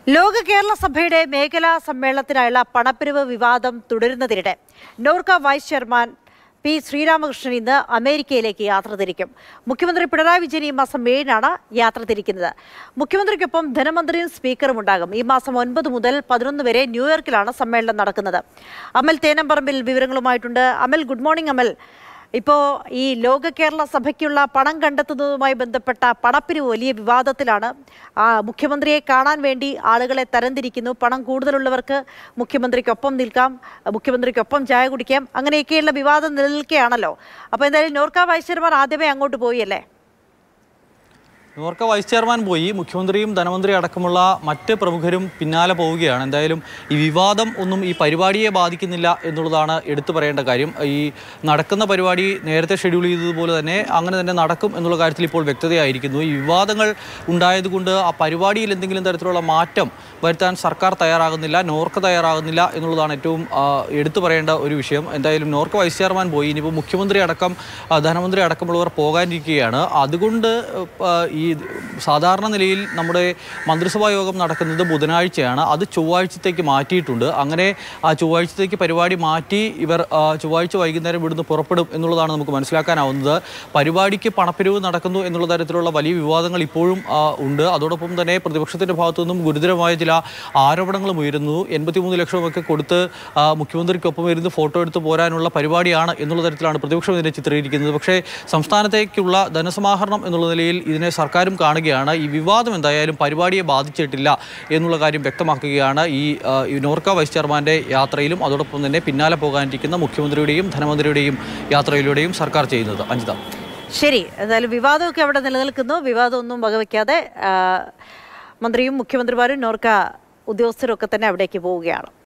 ലോക കേരള സഭയുടെ മേഖലാ സമ്മേളനത്തിനായുള്ള പണപ്പിരിവ് വിവാദം തുടരുന്നതിനിടെ Norka vice chairman P Sreeramakrishnan ഇന്ന് അമേരിക്കയിലേക്ക് യാത്ര തിരിക്കും മുഖ്യമന്ത്രി പിണറായി വിജയൻ ഈ മാസം ഏഴിനാണ് യാത്ര തിരിക്കുന്നത് മുഖ്യമന്ത്രിക്കൊപ്പം ധനമന്ത്രിയും സ്പീക്കറും ഉണ്ടാകും ഈ മാസം ഒൻപത് മുതൽ പതിനൊന്ന് വരെ ന്യൂയോർക്കിലാണ് സമ്മേളനം നടക്കുന്നത് അമൽ തേനമ്പറമ്പിൽ വിവരങ്ങളുമായിട്ടുണ്ട് അമൽ ഗുഡ് മോർണിംഗ് അമൽ ഇപ്പോൾ ഈ ലോക കേരള സഭയ്ക്കുള്ള പണം കണ്ടെത്തുന്നതുമായി ബന്ധപ്പെട്ട പണപ്പിരിവ് വലിയ വിവാദത്തിലാണ് ആ, മുഖ്യമന്ത്രിയെ കാണാൻ വേണ്ടി ആളുകളെ തരംതിരിക്കുന്നു പണം കൂടുതലുള്ളവർക്ക് മുഖ്യമന്ത്രിക്കൊപ്പം നിൽക്കാം മുഖ്യമന്ത്രിക്കൊപ്പം ചായ കുടിക്കാം അങ്ങനെയൊക്കെയുള്ള വിവാദം നിലനിൽക്കുകയാണല്ലോ അപ്പോൾ എന്തായാലും നോർക്ക വൈസ് ചെയർമാൻ ആദ്യമേ അങ്ങോട്ട് പോയി അല്ലേ നോർക്ക വൈസ് ചെയർമാൻ പോയി മുഖ്യമന്ത്രിയും ധനമന്ത്രി അടക്കമുള്ള മറ്റ് പ്രമുഖരും പിന്നാലെ പോവുകയാണ് എന്തായാലും ഈ വിവാദം ഒന്നും ഈ പരിപാടിയെ ബാധിക്കുന്നില്ല എന്നുള്ളതാണ് എടുത്തു പറയേണ്ട കാര്യം ഈ നടക്കുന്ന പരിപാടി നേരത്തെ ഷെഡ്യൂൾ ചെയ്തതുപോലെ തന്നെ അങ്ങനെ തന്നെ നടക്കും എന്നുള്ള കാര്യത്തിൽ ഇപ്പോൾ വ്യക്തതയായിരിക്കുന്നു ഈ വിവാദങ്ങൾ ഉണ്ടായതുകൊണ്ട് ആ പരിപാടിയിൽ എന്തെങ്കിലും തരത്തിലുള്ള മാറ്റം വരുത്താൻ സർക്കാർ തയ്യാറാകുന്നില്ല നോർക്ക തയ്യാറാകുന്നില്ല എന്നുള്ളതാണ് ഏറ്റവും ആ, എടുത്തു പറയേണ്ട ഒരു വിഷയം എന്തായാലും നോർക്ക വൈസ് ചെയർമാൻ പോയി ഇനിയിപ്പോൾ മുഖ്യമന്ത്രി അടക്കം ആ, ധനമന്ത്രി അടക്കമുള്ളവർ പോകാനിരിക്കുകയാണ് അതുകൊണ്ട് ആ, ഈ സാധാരണ നിലയിൽ നമ്മുടെ മന്ത്രിസഭാ യോഗം നടക്കുന്നത് ബുധനാഴ്ചയാണ് അത് ചൊവ്വാഴ്ചത്തേക്ക് മാറ്റിയിട്ടുണ്ട് അങ്ങനെ ആ ചൊവ്വാഴ്ചത്തേക്ക് പരിപാടി മാറ്റി ഇവർ ആ, ചൊവ്വാഴ്ച വൈകുന്നേരം ഇവിടുന്ന് പുറപ്പെടും എന്നുള്ളതാണ് നമുക്ക് മനസ്സിലാക്കാനാവുന്നത് പരിപാടിക്ക് പണപ്പിരിവ് നടക്കുന്നു എന്നുള്ള തരത്തിലുള്ള വലിയ വിവാദങ്ങൾ ഇപ്പോഴും ആ, ഉണ്ട് അതോടൊപ്പം തന്നെ പ്രതിപക്ഷത്തിന്റെ ഭാഗത്തു നിന്നും ഗുരുതരമായ ചില ആരോപണങ്ങളും ഉയരുന്നു എൺപത്തിമൂന്ന് ലക്ഷമൊക്കെ കൊടുത്ത് ആ, മുഖ്യമന്ത്രിക്കൊപ്പം ഇരുന്ന് ഫോട്ടോ എടുത്ത് പോരാനുള്ള പരിപാടിയാണ് എന്നുള്ള തരത്തിലാണ് പ്രതിപക്ഷം ഇതിനെ ചിത്രീകരിക്കുന്നത് പക്ഷേ സംസ്ഥാനത്തേക്കുള്ള ധനസമാഹരണം എന്നുള്ള നിലയിൽ ഇതിനെ സർക്കാരും കാണുകയാണ് ഈ വിവാദം എന്തായാലും പരിപാടിയെ ബാധിച്ചിട്ടില്ല എന്നുള്ള കാര്യം വ്യക്തമാക്കുകയാണ് ഈ ആ, ഈ നോർക്ക വൈസ് ചെയർമാന്റെ യാത്രയിലും അതോടൊപ്പം തന്നെ പിന്നാലെ പോകാനിരിക്കുന്ന മുഖ്യമന്ത്രിയുടെയും ധനമന്ത്രിയുടെയും യാത്രയിലൂടെയും സർക്കാർ ചെയ്യുന്നത് അഞ്ജിത ശരി എന്തായാലും വിവാദമൊക്കെ അവിടെ നിലനിൽക്കുന്നു വിവാദമൊന്നും വകവയ്ക്കാതെ ആ, മന്ത്രിയും മുഖ്യമന്ത്രിമാരും നോർക്ക ഉദ്യോഗസ്ഥരും ഒക്കെ തന്നെ അവിടേക്ക് പോവുകയാണ്